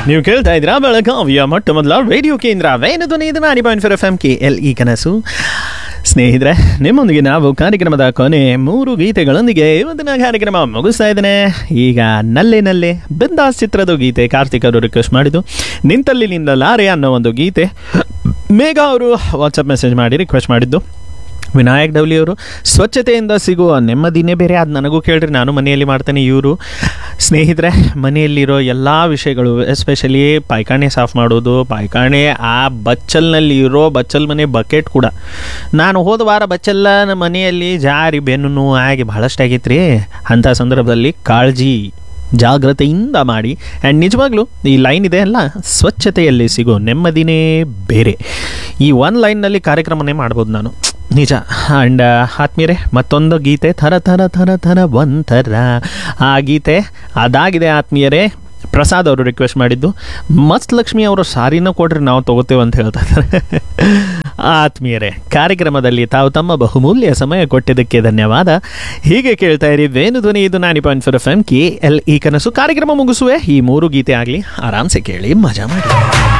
ನೀವು ಕೇಳ್ತಾ ಇದ್ದೀರಾ ಬೆಳಗಾವಿಯ ಮೊಟ್ಟ ಮೊದಲ ರೇಡಿಯೋ ಕೇಂದ್ರ ವೇನು ಧ್ವನಿ ಇದು ನಾಡಿ point four F M K L E ಕನಸು ಸ್ನೇಹಿತರೆ ನಿಮ್ಮೊಂದಿಗೆ ನಾವು ಕಾರ್ಯಕ್ರಮದ ಕೊನೆ ಮೂರು ಗೀತೆಗಳೊಂದಿಗೆ ಇವತ್ತಿನ ಕಾರ್ಯಕ್ರಮ ಮುಗಿಸ್ತಾ ಇದ್ದೇನೆ ಈಗ ನಲ್ಲೆ ನಲ್ಲೆ ಬಿಂದಾಸ್ ಚಿತ್ರದ ಗೀತೆ ಕಾರ್ತಿಕ್ ಅವರು ರಿಕ್ವೆಸ್ಟ್ ಮಾಡಿದ್ದು ನಿಂತಲ್ಲಿ ನಿಂದ ಲಾರೆ ಅನ್ನೋ ಒಂದು ಗೀತೆ ಮೇಘ ಅವರು ವಾಟ್ಸಪ್ ಮೆಸೇಜ್ ಮಾಡಿ ರಿಕ್ವೆಸ್ಟ್ ಮಾಡಿದ್ದು ವಿನಾಯಕ್ ಡಬ್ಲಿ ಅವರು ಸ್ವಚ್ಛತೆಯಿಂದ ಸಿಗುವ ನೆಮ್ಮದಿನೇ ಬೇರೆ ಅದು ನನಗೂ ಕೇಳ್ರಿ ನಾನು ಮನೆಯಲ್ಲಿ ಮಾಡ್ತೇನೆ ಇವರು ಸ್ನೇಹಿತರೆ ಮನೆಯಲ್ಲಿರೋ ಎಲ್ಲ ವಿಷಯಗಳು ಎಸ್ಪೆಷಲಿ ಪಾಯ್ಖಾನೆ ಸಾಫ್ ಮಾಡೋದು ಪಾಯ್ಖಾನೆ ಆ ಬಚ್ಚಲ್ನಲ್ಲಿ ಇರೋ ಬಚ್ಚಲ್ ಮನೆ ಬಕೆಟ್ ಕೂಡ ನಾನು ಹೋದ ವಾರ ಬಚ್ಚಲ್ಲ ನಮ್ಮ ಮನೆಯಲ್ಲಿ ಜಾರಿ ಬೆನ್ನು ನೋವು ಆಗಿ ಬಹಳಷ್ಟು ಆಗೈತೆ ರೀ ಅಂಥ ಸಂದರ್ಭದಲ್ಲಿ ಕಾಳಜಿ ಜಾಗ್ರತೆಯಿಂದ ಮಾಡಿ ಆ್ಯಂಡ್ ನಿಜವಾಗ್ಲೂ ಈ ಲೈನ್ ಇದೆ ಅಲ್ಲ ಸ್ವಚ್ಛತೆಯಲ್ಲಿ ಸಿಗೋ ನೆಮ್ಮದಿನೇ ಬೇರೆ ಈ ಒನ್ ಲೈನ್ನಲ್ಲಿ ಕಾರ್ಯಕ್ರಮನೇ ಮಾಡ್ಬೋದು ನಾನು ನಿಜ ಆ್ಯಂಡ್ ಆತ್ಮೀಯರೇ ಮತ್ತೊಂದು ಗೀತೆ ಥರ ಥರ ಥರ ಥರ ಒಂಥರ ಆ ಗೀತೆ ಅದಾಗಿದೆ ಆತ್ಮೀಯರೇ ಪ್ರಸಾದ್ ಅವರು ರಿಕ್ವೆಸ್ಟ್ ಮಾಡಿದ್ದು ಮಸ್ತ್ ಲಕ್ಷ್ಮಿ ಅವರು ಸಾರಿನ ಕೊಡ್ರಿ ನಾವು ತಗೋತೇವೆ ಅಂತ ಹೇಳ್ತಾ ಇದ್ದಾರೆ ಆತ್ಮೀಯರೇ ಕಾರ್ಯಕ್ರಮದಲ್ಲಿ ತಾವು ತಮ್ಮ ಬಹುಮೂಲ್ಯ ಸಮಯ ಕೊಟ್ಟಿದ್ದಕ್ಕೆ ಧನ್ಯವಾದ ಹೀಗೆ ಕೇಳ್ತಾ ಇರಿ ವೇಣು ಧ್ವನಿ ಇದು ನಾನಿ point four F M K L E ಕನಸು ಕಾರ್ಯಕ್ರಮ ಮುಗಿಸುವೆ ಈ ಮೂರು ಗೀತೆ ಆಗಲಿ ಆರಾಮ್ಸೆ ಕೇಳಿ ಮಜಾ ಮಾಡಿ